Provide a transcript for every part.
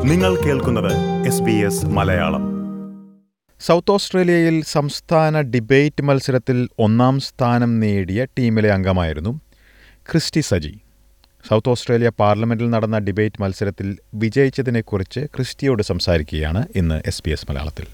നിങ്ങൾ കേൾക്കുന്നത് S B S Malayalam south ഓസ്ട്രേലിയയിൽ സംസ്ഥാന ഡിബേറ്റ് മത്സരത്തിൽ ഒന്നാം സ്ഥാനം നേടിയ ടീമിലെ അംഗമായിരുന്നു ക്രിസ്റ്റി സജി സൗത്ത് ഓസ്ട്രേലിയ പാർലമെന്റിൽ നടന്ന ഡിബേറ്റ് മത്സരത്തിൽ വിജയിച്ചതിനെക്കുറിച്ച് ക്രിസ്റ്റിയോട് സംസാരിക്കുകയാണ് ഇന്ന് എസ് ബി എസ് മലയാളത്തിൽ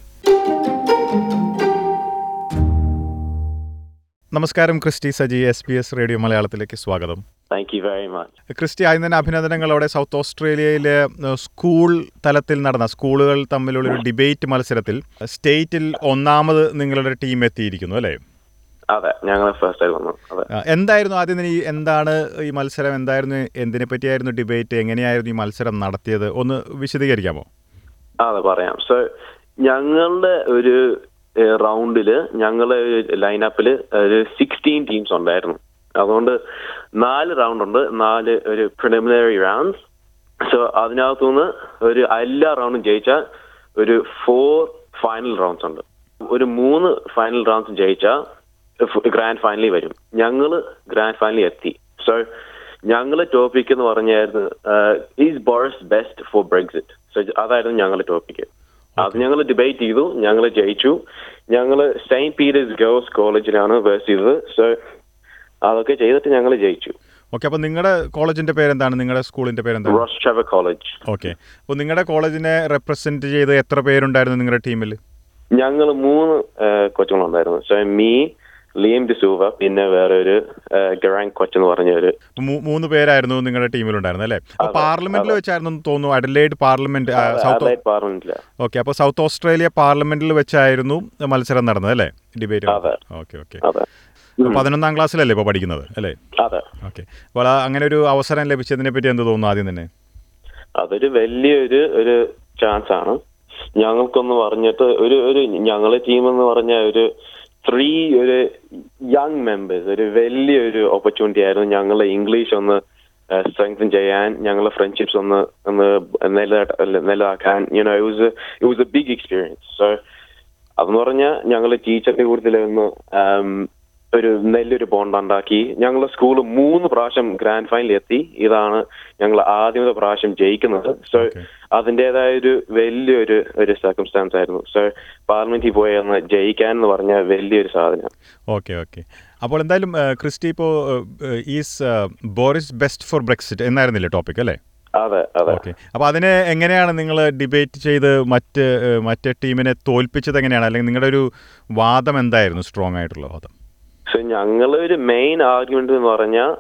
നമസ്കാരം Christy Saji S B S radio മലയാളത്തിലേക്ക് സ്വാഗതം Thank you very much. Christy ആദ്യം തന്നെ അഭിനന്ദനങ്ങളോടെ സൗത്ത് ഓസ്ട്രേലിയയിലെ ഏഹ്, സ്കൂൾ തലത്തിൽ നടന്ന സ്കൂളുകൾ തമ്മിലുള്ള ഒരു ഡിബേറ്റ് മത്സരത്തിൽ സ്റ്റേറ്റിൽ ഒന്നാമത് നിങ്ങളുടെ ടീം എത്തിയിരിക്കുന്നു അല്ലേ അതെ ഞങ്ങൾ ഫസ്റ്റ് ആയി വന്നു അതെ ആ, എന്തായിരുന്നു ആദ്യം തന്നെ ഈ എന്താണ് ഈ മത്സരം എന്തായിരുന്നു എന്തിനെ പറ്റിയായിരുന്നു ഡിബേറ്റ് എങ്ങനെയായിരുന്നു ഈ മത്സരം നടത്തിയത് ഒന്ന് വിശദീകരിക്കാമോ അതെ പറയാം സോ ഞങ്ങളുടെ ഒരു റൗണ്ടില് ഞങ്ങളെ ലൈനപ്പില് ഒരു സിക്സ്റ്റീൻ ടീംസ് ഉണ്ടായിരുന്നു അതുകൊണ്ട് നാല് റൗണ്ട് ഉണ്ട് നാല് ഒരു പ്രിലിമിനറി റൗണ്ട്സ് സോ അതിനകത്തുനിന്ന് ഒരു എല്ലാ റൗണ്ടും ജയിച്ചാൽ ഒരു ഫോർ ഫൈനൽ റൗണ്ട്സ് ഉണ്ട് ഒരു മൂന്ന് ഫൈനൽ റൗണ്ട്സ് ജയിച്ചാൽ ഗ്രാൻഡ് ഫൈനലിൽ വരും ഞങ്ങള് ഗ്രാൻഡ് ഫൈനലിൽ എത്തി സോ ഞങ്ങളെ ടോപ്പിക് എന്ന് പറഞ്ഞായിരുന്നു is Boris best for Brexit so അതായിരുന്നു ഞങ്ങളുടെ ടോപ്പിക് അത് ഞങ്ങൾ ഡിബേറ്റ് ചെയ്തു ഞങ്ങൾ ജയിച്ചു ഞങ്ങൾ സെയിന്റ് പീറ്റേഴ്സ് ഗേൾസ് കോളേജിലാണ് വേഴ്സ് ചെയ്തത് സോ അതൊക്കെ ചെയ്തിട്ട് ഞങ്ങൾ ജയിച്ചു ഓക്കെ അപ്പോൾ നിങ്ങളുടെ കോളേജിന്റെ പേരെന്താണ് നിങ്ങളുടെ സ്കൂളിന്റെ പേരെന്താണ് റോസ് ട്രെവർ കോളേജ് ഓക്കെ അപ്പോൾ നിങ്ങളുടെ കോളേജിനെ റെപ്രസെന്റ് ചെയ്ത് എത്ര പേരുണ്ടായിരുന്നു നിങ്ങളുടെ ടീമിൽ ഞങ്ങൾ മൂന്ന് കൊച്ചുങ്ങളുണ്ടായിരുന്നു സോ മീ ലിയം ഡിസൂവ പിന്നെ വേറെ ഒരു ഗറാങ് കൊച്ചെന്ന് പറഞ്ഞ ഒരു മൂന്ന് പേരായിരുന്നു നിങ്ങളുടെ ടീമിലുണ്ടായിരുന്നത് അല്ലേ അപ്പോൾ അതെ, പാർലമെന്റിൽ അതെ. വെച്ചായിരുന്നു എന്ന് തോന്നുന്നു അഡലേഡ് പാർലമെന്റ് ആ, സൗത്ത് അഡ്ലൈഡ് പാർലമെന്റില് ഓക്കെ അപ്പോൾ സൗത്ത് ഓസ്ട്രേലിയ പാർലമെന്റിൽ വെച്ചായിരുന്നു മത്സരം നടന്നത് അല്ലേ ഡിബേറ്റ് അതെ. ഓക്കെ ഓക്കെ അതെ പതിനൊന്നാം ക്ലാസ്സിലല്ലേ ഇപ്പോൾ പഠിക്കുന്നത് അല്ലേ അതെ ഓക്കെ അപ്പോൾ ആ അങ്ങനെ ഒരു അവസരം ലഭിച്ചതിനെ പറ്റി എന്ത് തോന്നുന്നു ആദ്യം തന്നെ അതൊരു വലിയൊരു ഒരു ചാൻസ് ആണ് ഞങ്ങൾക്കൊന്ന് പറഞ്ഞിട്ട് ഒരു ഒരു ഞങ്ങളെ ടീം എന്ന് പറഞ്ഞ ഒരു ത്രീ ഒരു യങ് മെമ്പേഴ്സ് ഒരു വലിയൊരു ഓപ്പർച്യൂണിറ്റി ആയിരുന്നു ഞങ്ങളെ ഇംഗ്ലീഷ് ഒന്ന് സ്ട്രെങ്തൻ ചെയ്യാൻ ഞങ്ങളെ ഫ്രണ്ട്ഷിപ്സ് ഒന്ന് ഒന്ന് നിലനിർത്ത- നിലനിർത്താൻ you know it was it was a big experience so അതെന്ന് പറഞ്ഞാൽ ഞങ്ങൾ ടീച്ചറിന്റെ കൂടുതൽ ഒന്ന് um, ഒരു നല്ലൊരു ബോണ്ട് ഉണ്ടാക്കി ഞങ്ങൾ സ്കൂൾ മൂന്ന് പ്രാവശ്യം ഗ്രാൻഡ് ഫൈനലിൽ എത്തി ഇതാണ് ഞങ്ങൾ ആദ്യമത്തെ പ്രാവശ്യം ജയിക്കുന്നത് സോ Okay. അതിൻ്റെതായ ഒരു വലിയൊരു ഒരു സർക്കംസ്റ്റാൻസ് ആയിരുന്നു സോ പാർലമെന്റിൽ പോയി അന്ന് ജയിക്കാൻ എന്ന് പറഞ്ഞ വലിയൊരു സാധനം ഓക്കെ ഓക്കെ അപ്പോൾ എന്തായാലും ആ, ക്രിസ്റ്റി ഇപ്പോൾ is Boris best for Brexit എന്നായിരുന്നില്ലേ ടോപ്പിക് അല്ലേ അതെ അതെ ഓക്കെ അപ്പോൾ അതിനെ എങ്ങനെയാണ് നിങ്ങൾ ഡിബേറ്റ് ചെയ്ത് മറ്റ് ആ, മറ്റ് ടീമിനെ തോൽപ്പിച്ചത് എങ്ങനെയാണ് അല്ലെങ്കിൽ നിങ്ങളുടെ ഒരു വാദം എന്തായിരുന്നു സ്ട്രോങ് ആയിട്ടുള്ള വാദം സോ ഞങ്ങൾ ഒരു മെയിൻ ആർഗ്യുമെന്റ് എന്ന് പറഞ്ഞാൽ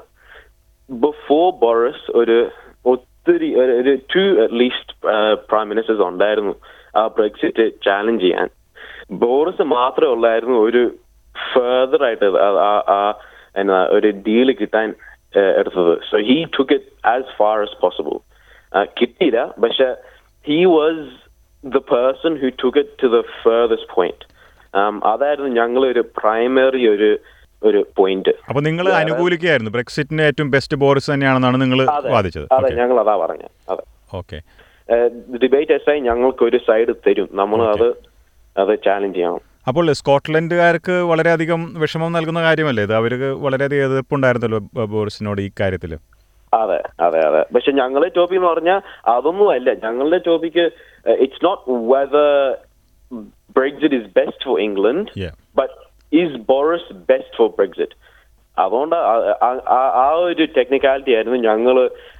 ബിഫോർ ബോറിസ് ഒരു ഒത്തിരി ഒരു- ഒരു ടു അറ്റ്ലീസ്റ്റ് പ്രൈം മിനിസ്റ്റേഴ്സ് ഉണ്ടായിരുന്നു ആ ബ്രെക്സിറ്റ് ചാലഞ്ച് ചെയ്യാൻ ബോറിസ് മാത്രമേ ഉള്ളായിരുന്നു ഒരു ഫെർദർ ആയിട്ട് ആ- ആ- ആ എന്നാ ഒരു ഡീല് കിട്ടാൻ ഏഹ്, എടുത്തത് so he took it as far as possible കിട്ടിയില്ല പക്ഷെ he was the person who took it to the farthest point അതായിരുന്നു ഞങ്ങൾ ഒരു പ്രൈമറി ഒരു ഒരു പോയിന്റ് അപ്പോൾ നിങ്ങൾ അനുകൂലിക്കുകയായിരുന്നു ബ്രെക്സിറ്റിന് ഏറ്റവും ബെസ്റ്റ് ബോറിസ് തന്നെയാണെന്നാണ് നിങ്ങൾ വാദിച്ചത് അതെ ഞങ്ങൾ അതാ പറഞ്ഞ അതെ ഓക്കെ ഡിബേറ്റ് എസ് ആയി ഞങ്ങൾക്ക് ഒരു സൈഡ് തരും നമ്മൾ അത് അത് ചാലഞ്ച് ചെയ്യണം അപ്പോൾ സ്കോട്ട്ലൻഡുകാർക്ക് വളരെയധികം വിഷമം നൽകുന്ന കാര്യമല്ലേ ഇത് അവർക്ക് വളരെയധികം എതിർപ്പുണ്ടായിരുന്നല്ലോ ബ- ബോറിസിനോട് ഈ കാര്യത്തിൽ അതെ അതെ അതെ പക്ഷെ ഞങ്ങളെ ടോപ്പിക് എന്ന് പറഞ്ഞാൽ അതൊന്നും അല്ല ഞങ്ങളുടെ topic it's not whether Brexit is best for England Yeah. But is Boris best for Brexit അതുകൊണ്ട് ആ- ആ- ആ- ആ ഒരു ടെക്നിക്കാലിറ്റി ആയിരുന്നു ഞങ്ങൾ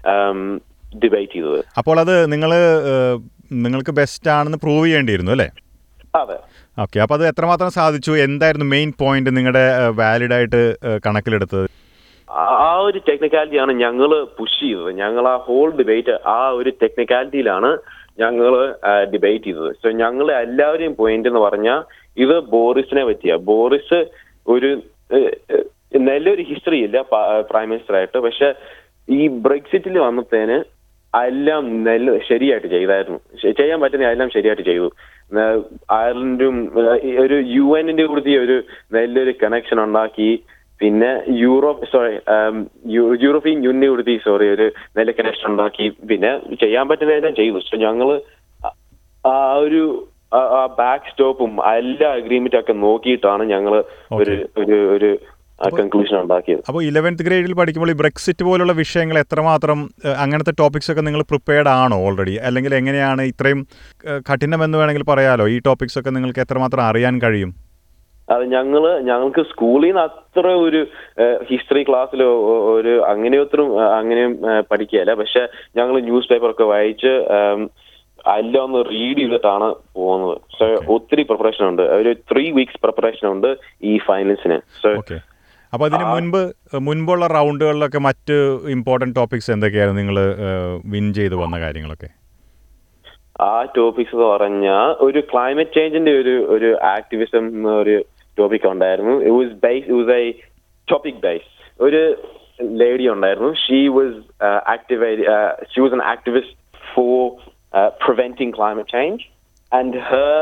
ഡിബേറ്റ് ചെയ്തത് അപ്പോൾ അത് നിങ്ങൾ നിങ്ങൾക്ക് ബെസ്റ്റ് ആണെന്ന് പ്രൂവ് ചെയ്യേണ്ടിയിരുന്നു അല്ലേ അതെ ഓക്കെ അപ്പോൾ അത് എത്രമാത്രം സാധിച്ചു എന്തായിരുന്നു മെയിൻ പോയിന്റ് നിങ്ങളുടെ വാലിഡ് ആയിട്ട് ഏഹ്, കണക്കിലെടുത്തത് ആ- ആ ഒരു ടെക്നിക്കാലിറ്റിയാണ് ഞങ്ങൾ പുഷ് ചെയ്തത് ഞങ്ങൾ ആ ഹോൾ ഡിബേറ്റ് ആ ഒരു ടെക്നിക്കാലിറ്റിയിലാണ് ഞങ്ങൾ ഡിബേറ്റ് ചെയ്തത് സോ ഞങ്ങൾ എല്ലാവരെയും പോയിന്റ് എന്ന് പറഞ്ഞാൽ ഇത് ബോറിസിനെ പറ്റിയ ബോറിസ് ഒരു ഏഹ്, ഏഹ്, നല്ലൊരു ഹിസ്റ്ററി ഇല്ല പ്രൈം മിനിസ്റ്റർ ആയിട്ട് പക്ഷെ ഈ ബ്രെക്സിറ്റിൽ വന്നത്തേന് എല്ലാം നല്ല ശരിയായിട്ട് ചെയ്തായിരുന്നു ശ- ചെയ്യാൻ പറ്റുന്ന എല്ലാം ശരിയായിട്ട് ചെയ്തു ഏഹ് അയർലൻഡും ഏഹ് ഈ ഒരു യു എന്നിന്റെ കൂടി ഒരു നല്ലൊരു കണക്ഷൻ ഉണ്ടാക്കി പിന്നെ യൂറോപ്പ് സോറി യൂറോപ്യൻ യൂണിയൻ കൊടുത്തി സോറി ഒരു നല്ല കണക്ഷൻ ഉണ്ടാക്കി പിന്നെ ചെയ്യാൻ പറ്റുന്നതെല്ലാം ചെയ്തു പക്ഷെ ഞങ്ങള് ആ- ആ ഒരു ആ ബാക്ക് സ്റ്റോപ്പും എല്ലാ അഗ്രിമെന്റ് ഒക്കെ നോക്കിയിട്ടാണ് ഞങ്ങൾ ഒരു ഒരു ഒരു കൺക്ലൂഷൻ ഉണ്ടാക്കിയത് അപ്പോൾ ഇലവൻത്ത് ഗ്രേഡിൽ പഠിക്കുമ്പോൾ ഈ ബ്രെക്സിറ്റ് പോലുള്ള വിഷയങ്ങൾ എത്രമാത്രം ഏഹ്, അങ്ങനത്തെ ടോപ്പിക്സ് ഒക്കെ നിങ്ങൾ പ്രിപ്പയർഡ് ആണോ ഓൾറെഡി അല്ലെങ്കിൽ എങ്ങനെയാണ് ഇത്രയും ഏഹ്, കഠിനമെന്ന് വേണമെങ്കിൽ പറയാലോ ഈ ടോപ്പിക്സ് ഒക്കെ നിങ്ങൾക്ക് എത്രമാത്രം അറിയാൻ കഴിയും അത് ഞങ്ങള് ഞങ്ങൾക്ക് സ്കൂളിൽ നിന്ന് അത്ര ഒരു ഹിസ്റ്ററി ക്ലാസ്സിലോ ഒരു അങ്ങനെ ഒത്തിരി അങ്ങനെയും ഏഹ്, പഠിക്കുകയല്ല പക്ഷെ ഞങ്ങൾ ന്യൂസ് പേപ്പർ ഒക്കെ വായിച്ച് ഏം, എല്ലാം ഒന്ന് റീഡ് ചെയ്തിട്ടാണ് പോകുന്നത് സോ ഒത്തിരി പ്രിപ്പറേഷൻ ഉണ്ട് ഒരു ത്രീ വീക്സ് പ്രിപ്പറേഷൻ ഉണ്ട് ഈ ഫൈനൽസിന് സോ ഓക്കെ അപ്പോൾ അതിന് മുൻപ് മുൻപുള്ള റൗണ്ടുകളിലൊക്കെ മറ്റ് ഇമ്പോർട്ടൻറ്റ് ടോപ്പിക്സ് എന്തൊക്കെയായിരുന്നു നിങ്ങൾ വിൻ ചെയ്ത് വന്ന കാര്യങ്ങളൊക്കെ ആ ടോപ്പിക്സ് എന്ന് പറഞ്ഞാൽ ഒരു ക്ലൈമറ്റ് ചേഞ്ചിന്റെ ഒരു ഒരു ആക്ടിവിസം ഒരു ടോപ്പിക് ഉണ്ടായിരുന്നു it was base it was a topic base ഒരു ലേഡി ഉണ്ടായിരുന്നു she was activate she was an activist for preventing climate change and her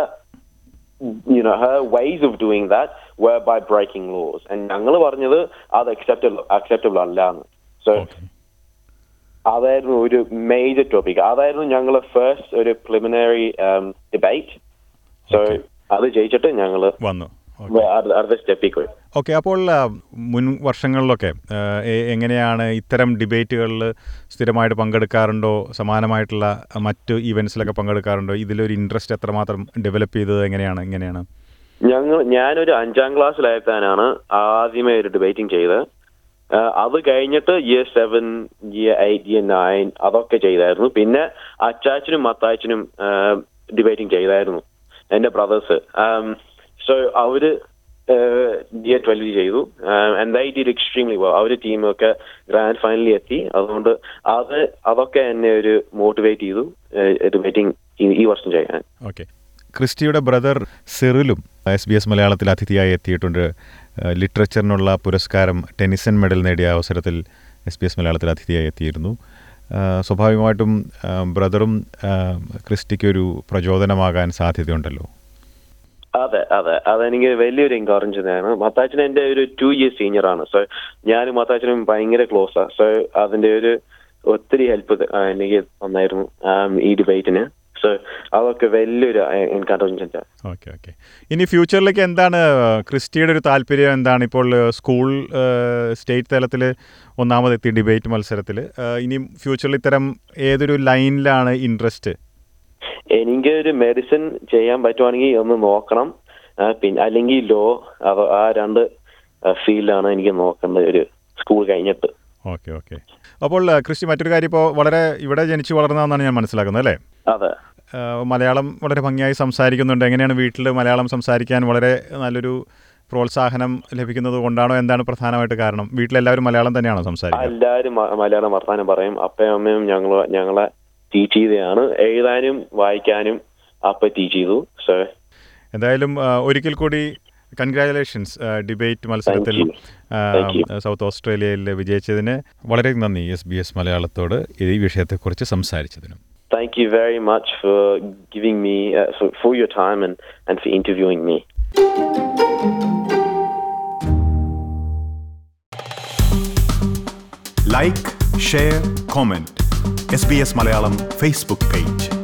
you know her ways of doing that were by breaking laws and ഞങ്ങൾ പറഞ്ഞത് അത് acceptable acceptable അല്ല എന്ന് so okay അതായിരുന്നു ഒരു major topic അതായിരുന്നു ഞങ്ങളെ first ഒരു പ്രിലിമിനറി ഡിബേറ്റ് സോ അത് ജയിച്ചിട്ട് ഞങ്ങൾ വന്നു ഓക്കെ അടുത്ത സ്റ്റെപ്പിൽ പോയി ഓക്കെ അപ്പോൾ ആ, മുൻ വർഷങ്ങളിലൊക്കെ ആ, എ- എങ്ങനെയാണ് ഇത്തരം ഡിബേറ്റുകളിൽ സ്ഥിരമായിട്ട് പങ്കെടുക്കാറുണ്ടോ സമാനമായിട്ടുള്ള മറ്റ് ഈവൻസിലൊക്കെ പങ്കെടുക്കാറുണ്ടോ ഇതിലൊരു ഇൻട്രസ്റ്റ് എത്രമാത്രം ഡെവലപ്പ് ചെയ്തത് എങ്ങനെയാണ് എങ്ങനെയാണ് ഞങ്ങൾ ഞാനൊരു അഞ്ചാം ക്ലാസ്സിലായപ്പോഴാണ് ആദ്യമേ ഒരു ഡിബേറ്റിംഗ് ചെയ്തത് ആ, അത് കഴിഞ്ഞിട്ട് year seven year eight year nine അതൊക്കെ ചെയ്തായിരുന്നു പിന്നെ അച്ചാച്ചനും മത്താച്ചനും ഡിബേറ്റിംഗ് ചെയ്തായിരുന്നു എന്റെ ബ്രദേഴ്സ് സോ അവര് ഇയർ ട്വൽവ് ചെയ്തു and they did extremely well അവര് ടീമൊക്കെ ഗ്രാൻഡ് ഫൈനലിൽ എത്തി അതുകൊണ്ട് അത് അതൊക്കെ എന്നെ ഒരു മോട്ടിവേറ്റ് ചെയ്തു ഡിബേറ്റിംഗ് ഈ വർഷം ചെയ്യാൻ ഓക്കെ ക്രിസ്റ്റിയുടെ ബ്രദർ സിറിലും എസ് ബി എസ് മലയാളത്തിൽ അതിഥിയായി എത്തിയിട്ടുണ്ട് ആ, ലിറ്ററേച്ചറിനുള്ള പുരസ്കാരം ടെനിസൺ മെഡൽ നേടിയ അവസരത്തിൽ എസ് ബി എസ് മലയാളത്തിൽ അതിഥിയായി എത്തിയിരുന്നു ആ, സ്വാഭാവികമായിട്ടും ആ, ബ്രദറും ആ, ക്രിസ്റ്റിക്കൊരു പ്രചോദനമാകാൻ സാധ്യതയുണ്ടല്ലോ അതെ അതെ അതെനിക്ക് വലിയൊരു എൻകറേജ് ആണ് മത്താച്ചൻ എന്റെ ഒരു ടു ഇയേഴ്സ് സീനിയർ ആണ് സോ ഞാനും മത്താച്ചനും ഭയങ്കര ക്ലോസ് ആ സോ അതിന്റെ ഒരു ഒത്തിരി ഹെൽപ്പ് എനിക്ക് തന്നായിരുന്നു um, ഈ ഡിബേറ്റിന് സോ അതൊക്കെ വലിയൊരു എൻകറേജ്മെന്റ് ഓക്കെ ഓക്കെ ഇനി ഫ്യൂച്ചറിലേക്ക് എന്താണ് ക്രിസ്റ്റിയുടെ ഒരു താല്പര്യം എന്താണ് ഇപ്പോൾ ഏഹ്, സ്കൂൾ ഏഹ്, സ്റ്റേറ്റ് തലത്തിൽ ഒന്നാമതെത്തി ഡിബേറ്റ് മത്സരത്തിൽ ഏഹ്, ഇനി ഫ്യൂച്ചറിൽ ഇത്തരം ഏതൊരു ലൈനിലാണ് ഇൻട്രസ്റ്റ് എനിക്ക് ഒരു മെഡിസിൻ ചെയ്യാൻ പറ്റുവാണെങ്കിൽ ഒന്ന് നോക്കണം ആ, പിന്നെ അല്ലെങ്കിൽ ലോ ആ രണ്ട് ഫീൽഡാണ് എനിക്ക് നോക്കേണ്ടത് ഒരു സ്കൂൾ കഴിഞ്ഞിട്ട് ഓക്കെ ഓക്കെ അപ്പോൾ ഏഹ്, ക്രിസ്റ്റി മറ്റൊരു കാര്യം ഇപ്പോൾ വളരെ ഇവിടെ ജനിച്ചു വളർന്നതെന്നാണ് ഞാൻ മനസ്സിലാക്കുന്നത് അല്ലേ അതെ ഏഹ്, മലയാളം വളരെ ഭംഗിയായി സംസാരിക്കുന്നുണ്ട് എങ്ങനെയാണ് വീട്ടിൽ മലയാളം സംസാരിക്കാൻ വളരെ നല്ലൊരു പ്രോത്സാഹനം ലഭിക്കുന്നത് കൊണ്ടാണോ എന്താണ് പ്രധാനമായിട്ട് കാരണം വീട്ടിലെല്ലാവരും മലയാളം തന്നെയാണോ സംസാരിക്കുന്നത് എല്ലാവരും മ- മലയാളം വർത്താനം പറയും അപ്പയും അമ്മയും ഞങ്ങൾ ഞങ്ങളെ ടീച്ച് ചെയ്തതാണ് എഴുതാനും വായിക്കാനും അപ്പ ടീച്ച് ചെയ്തു സോ എന്തായാലും ആ, ഒരിക്കൽ കൂടി കൺഗ്രാറ്റുലേഷൻസ് ഡിബേറ്റ് മത്സരത്തിൽ Thank you. ആ, Thank you. സൗത്ത് ഓസ്ട്രേലിയയിൽ വിജയിച്ചതിന് വളരെ നന്ദി എസ് ബി എസ് മലയാളത്തോട് ഈ വിഷയത്തെക്കുറിച്ച് സംസാരിച്ചതിനും thank you very much for giving me uh, for, for your time and, and for interviewing me. Like share comment S B S Malayalam Facebook page